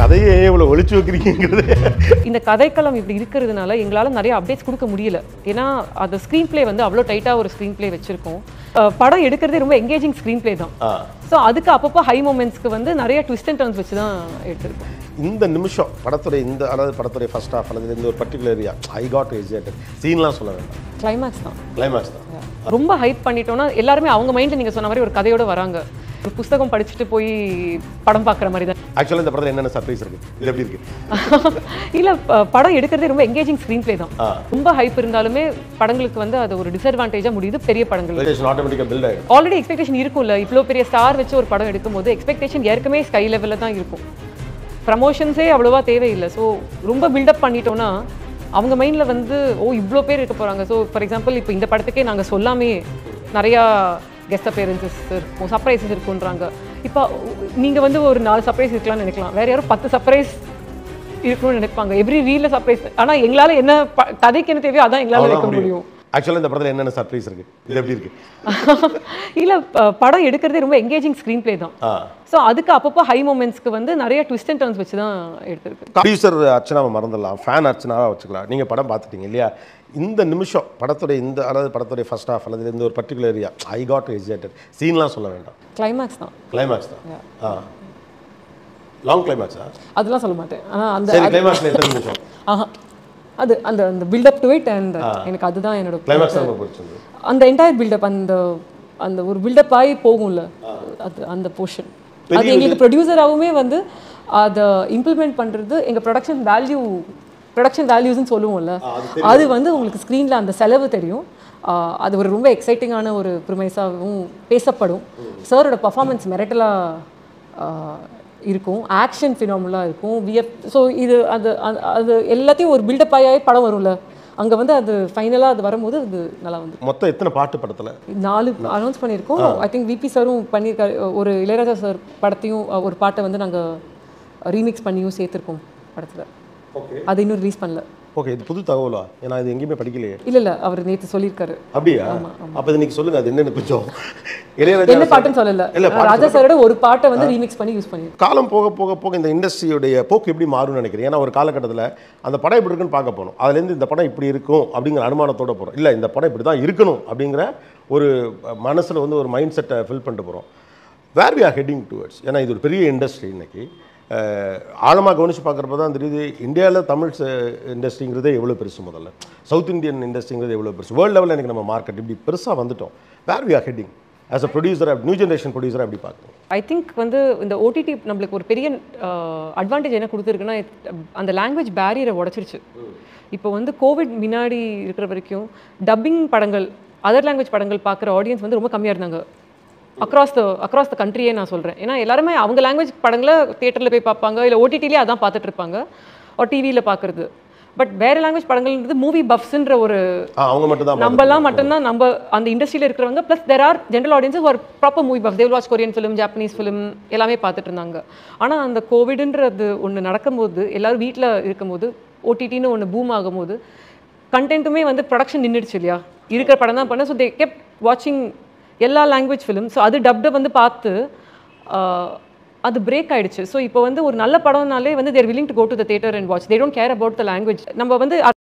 கதையே இவ்வளோ ஒழிச்சு வைக்கிறீங்கிறது இந்த கதைக்களம் இப்படி இருக்கிறதுனால எங்களால் நிறைய அப்டேட்ஸ் கொடுக்க முடியல ஏன்னா அந்த ஸ்க்ரீன் ப்ளே வந்து அவ்வளோ டைட்டாக ஒரு ஸ்க்ரீன் ப்ளே வச்சுருக்கோம் படம் எடுக்கிறதே ரொம்ப எங்கேஜிங் ஸ்க்ரீன் ப்ளே தான் ஆ. ஸோ அதுக்கு அப்பப்போ ஹை மூமெண்ட்ஸ்க்கு வந்து நிறைய ட்விஸ்ட் அண்ட் டர்ன்ஸ் வச்சு தான் எடுத்திருக்கோம் இந்த நிமிஷம் படத்துடைய இந்த அதாவது படத்துடைய ஃபர்ஸ்ட் ஹாஃப் அல்லது இந்த ஒரு பர்டிகுலர் ஏரியா ஐ காட் எஜியேட்டட் சீன்லாம் சொல்ல வேண்டாம் கிளைமேக்ஸ் தான் கிளைமேக்ஸ் தான் ரொம்ப ஹைப் பண்ணிட்டோம்னா எல்லாருமே அவங்க மைண்டில் நீங்கள் சொன்ன மாதிரி ஒரு கதையோட வராங்க ஒரு புஸ்தகம் படிச்சுட்டு போய் படம் பார்க்குற மாதிரி தான் ஆக்சுவலாக இந்த படத்தில் என்னென்ன சர்ப்ரைஸ் இருக்கு இது எப்படி இருக்கு இல்ல ப- படம் எடுக்கிறதே ரொம்ப எங்கேஜிங் ஸ்க்ரீன் ப்ளே தான் ஆ. ரொம்ப ஹைப் இருந்தாலுமே படங்களுக்கு வந்து அது ஒரு டிஸ்அட்வான்டேஜாக முடியுது பெரிய படங்கள் ஆட்டோமேட்டிக்காக பில்ட் ஆகிடும் ஆல்ரெடி எக்ஸ்பெக்டேஷன் இருக்கும்ல இவ்வளோ பெரிய ஸ்டார் வச்சு ஒரு படம் எடுக்கும்போது எக்ஸ்பெக்டேஷன் ஏற்கனவே ஸ்கை லெவலில் தான் இருக்கும் ப்ரமோஷன்ஸே அவ்வளோவா தேவையில்லை ஸோ ரொம்ப பில்டப் பண்ணிட்டோம்னா அவங்க மைண்டில் வந்து ஓ இவ்வளோ பேர் இருக்க போகிறாங்க ஸோ ஃபார் எக்ஸாம்பிள் இப்போ இந்த படத்துக்கே நாங்கள் சொல்லாமே நிறையா கெஸ்ட் அப்பியரன்சஸ் இருக்கும் சர்ப்ரைசஸ் இருக்குன்றாங்க இப்போ நீங்கள் வந்து ஒரு நாலு சர்ப்ரைஸ் இருக்கலாம்னு நினைக்கலாம் வேற யாரும் பத்து சர்ப்ரைஸ் இருக்கணும்னு நினைப்பாங்க எவ்ரி ரீல்ல சர்ப்ரைஸ் ஆனால் எங்களால் என்ன ப- கதைக்கு என்ன தேவையோ அதான் எங்களால் வைக்க முடியும் ஆக்சுவலாக இந்த படத்தில் என்னென்ன சர்ப்ரைஸ் இருக்கு இது எப்படி இருக்கு இல்ல ப- படம் எடுக்கிறதே ரொம்ப எங்கேஜிங் ஸ்க்ரீன் ப்ளே தான் ஆ ஸோ அதுக்கு அப்பப்போ ஹை மூமெண்ட்ஸ்க்கு வந்து நிறைய ட்விஸ்ட் அண்ட் டர்ன்ஸ் வச்சு தான் எடுத்திருக்கு ப்ரொடியூசர் அர்ச்சனாவை மறந்துடலாம் ஃபேன் அர்ச்சனாவை வச்சுக்கலாம் நீங்கள் படம் பார்த்துட்டீங்க இல்லையா இந்த நிமிஷம் படத்துடைய இந்த அதாவது படத்துடைய ஃபர்ஸ்ட் ஹாஃப் அல்லது இந்த ஒரு பர்டிகுலர் ஏரியா ஐ காட் எஜியேட்டட் சீன்லாம் சொல்ல வேண்டாம் கிளைமேக்ஸ் தான் கிளைமேக்ஸ் தான் ஆ லாங் கிளைமேக்ஸா அதெல்லாம் சொல்ல மாட்டேன் ஆனால் அந்த சரி கிளைமேக்ஸில் எத்தனை நிமிஷம் ஆஹா அது அந்த அந்த பில்டப் டு இட் அண்ட் எனக்கு அதுதான் என்னோட கிளைமேக்ஸ் தான் ரொம்ப பிடிச்சிருந்து அந்த என்டையர் பில்டப் அந்த அந்த ஒரு பில்டப் ஆகி போகும்ல அது அந்த போர்ஷன் அது எங்களுக்கு ப்ரொடியூசராகவுமே வந்து அதை இம்ப்ளிமெண்ட் பண்ணுறது எங்கள் ப்ரொடக்ஷன் வேல்யூ ப்ரொடக்ஷன் வேல்யூஸ்னு சொல்லுவோம்ல அது வந்து உங்களுக்கு ஸ்க்ரீனில் அந்த செலவு தெரியும் ஆஹ் அது ஒரு ரொம்ப எக்ஸைட்டிங்கான ஒரு ப்ரிமைஸாகவும் பேசப்படும் சாரோட பர்ஃபார்மன்ஸ் மிரட்டலாக இருக்கும் ஆக்ஷன் ஃபினாமுலாக இருக்கும் விஎஃப் ஸோ இது அது அது- அது எல்லாத்தையும் ஒரு பில்டப் ஆகி படம் வரும்ல அங்கே வந்து அது ஃபைனலாக அது வரும்போது அது நல்லா வந்து மொத்தம் எத்தனை பாட்டு படத்தில் நாலு அனௌன்ஸ் பண்ணியிருக்கோம் ஐ திங்க் விபி சாரும் பண்ணியிருக்காரு ஒரு இளையராஜா சார் படத்தையும் அஹ், ஒரு பாட்டை வந்து நாங்கள் ரீமிக்ஸ் பண்ணியும் சேர்த்துருக்கோம் படத்தில் ஓகே அது இன்னும் ரிலீஸ் பண்ணல ஓகே இது புது தகவலா ஏன்னா இது எங்கேயுமே படிக்கலையே இல்லை இல்லை அவர் நேற்று சொல்லியிருக்காரு அப்படியா அப்போ இது நீங்கள் சொல்லுங்க அது என்னன்னு கொஞ்சம் இளையராஜா என்ன பாட்டுன்னு சொல்லல இல்ல, பாட்டு ராஜா சாரோட ஒரு பாட்டை வந்து ரீமிக்ஸ் பண்ணி யூஸ் பண்ணியிருக்கோம் காலம் போக போக போக இந்த இண்டஸ்ட்ரியுடைய போக்கு எப்படி மாறும்னு நினைக்கிறேன் ஏன்னா ஒரு காலகட்டத்தில் அந்த படம் எப்படி இருக்குன்னு பார்க்க போகணும் அதுலேருந்து இந்த படம் இப்படி இருக்கும் அப்படிங்கிற அனுமானத்தோட போகிறோம் இல்லை இந்த படம் இப்படி தான் இருக்கணும் அப்படிங்கிற ஒரு மனசில் வந்து ஒரு மைண்ட் செட்டை ஃபில் பண்ணிட்டு போகிறோம் where we are heading towards ஏன்னா இது ஒரு பெரிய இண்டஸ்ட்ரி இன்னைக்கு ஆழமாக கவனித்து பார்க்குறப்ப தான் தெரியுது இந்தியாவில் தமிழ் இண்டஸ்ட்ரிங்கிறதே எவ்வளோ பெருசு முதல்ல சவுத் இந்தியன் இண்டஸ்ட்ரிங்கிறது எவ்வளோ பெருசு வேர்ல்டு லெவலில் எனக்கு நம்ம மார்க்கெட் இப்படி பெருசாக வந்துட்டோம் where we are heading as a producer new generation producer அப்படி பார்க்குறோம் ஐ திங்க் வந்து இந்த ஓடிடி நம்மளுக்கு ஒரு பெரிய அட்வான்டேஜ் என்ன கொடுத்துருக்குன்னா அந்த லாங்குவேஜ் பேரியரை உடச்சிருச்சு இப்போ வந்து கோவிட் முன்னாடி இருக்கிற வரைக்கும் டப்பிங் படங்கள் அதர் லாங்குவேஜ் படங்கள் பார்க்குற ஆடியன்ஸ் வந்து ரொம்ப கம்மியாக இருந்தாங்க அக்ராஸ் த அக்ராஸ் த கண்ட்ரியே நான் சொல்கிறேன் ஏன்னா எல்லாருமே அவங்க லாங்குவேஜ் படங்களை தேட்டரில் போய் பார்ப்பாங்க இல்லை ஓடிடிலே அதான் பார்த்துட்டு இருப்பாங்க ஒரு டிவியில் பார்க்குறது பட் வேறு லாங்குவேஜ் படங்கள்ன்றது மூவி பஃப்ஸ்ன்ற ஒரு ஆ அவங்க மட்டும் தான் நம்மலாம் மட்டும்தான் நம்ம அந்த இண்டஸ்ட்ரியில் இருக்கிறவங்க plus there are general audiences ஒரு proper movie buff they've watch Korean film Japanese film எல்லாமே பார்த்துட்டு இருந்தாங்க ஆனால் அந்த கோவிடுன்றது ஒன்று நடக்கும்போது எல்லாரும் வீட்டில் இருக்கும்போது ஓடிடின்னு ஒன்று பூம் ஆகும்போது கண்டென்ட்டுமே வந்து ப்ரொடக்ஷன் நின்றுடுச்சு இல்லையா இருக்கிற படம் தான் பண்ண ஸோ தே கெப் வாட்சிங் எல்லா லாங்குவேஜ் ஃபிலிம் ஸோ அது டப்டை வந்து பார்த்து ஆஹ், அது பிரேக் ஆயிடுச்சு ஸோ இப்போ வந்து ஒரு நல்ல படம்னாலே வந்து there willing to go to the theatre and watch they don't care about the language நம்ம வந்து